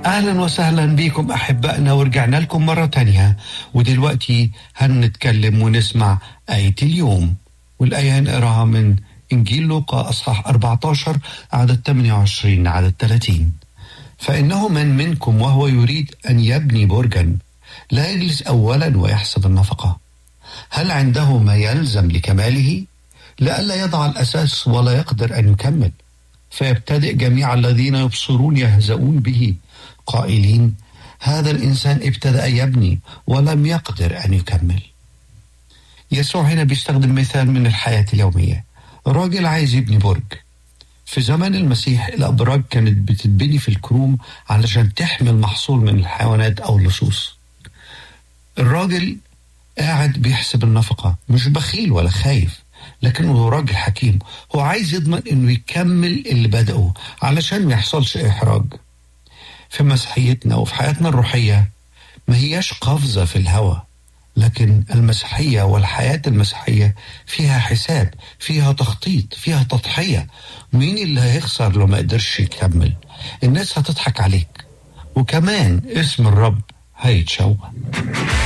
أهلا وسهلا بكم أحبائنا ورجعنا لكم مرة تانية ودلوقتي هنتكلم ونسمع آية اليوم والآية هنقراها من إنجيل لوقا أصحاح 14 عدد 28 عدد 30 فإنه من منكم وهو يريد أن يبني برجا لا يجلس أولا ويحسب النفقة هل عنده ما يلزم لكماله؟ لئلا يضع الأساس ولا يقدر أن يكمل فيبتدئ جميع الذين يبصرون يهزؤون به قائلين هذا الإنسان ابتدأ يبني ولم يقدر أن يكمل يسوع هنا بيستخدم مثال من الحياة اليومية راجل عايز يبني برج في زمان المسيح الأبراج كانت بتتبني في الكروم علشان تحمي المحصول من الحيوانات أو اللصوص الراجل قاعد بيحسب النفقة مش بخيل ولا خايف لكنه راجل حكيم هو عايز يضمن انه يكمل اللي بدأه علشان ما يحصلش احراج في مسيحيتنا وفي حياتنا الروحية ما هياش قفزة في الهوى لكن المسيحية والحياة المسيحية فيها حساب فيها تخطيط فيها تضحية مين اللي هيخسر لو ما قدرش يكمل الناس هتضحك عليك وكمان اسم الرب هيتشوه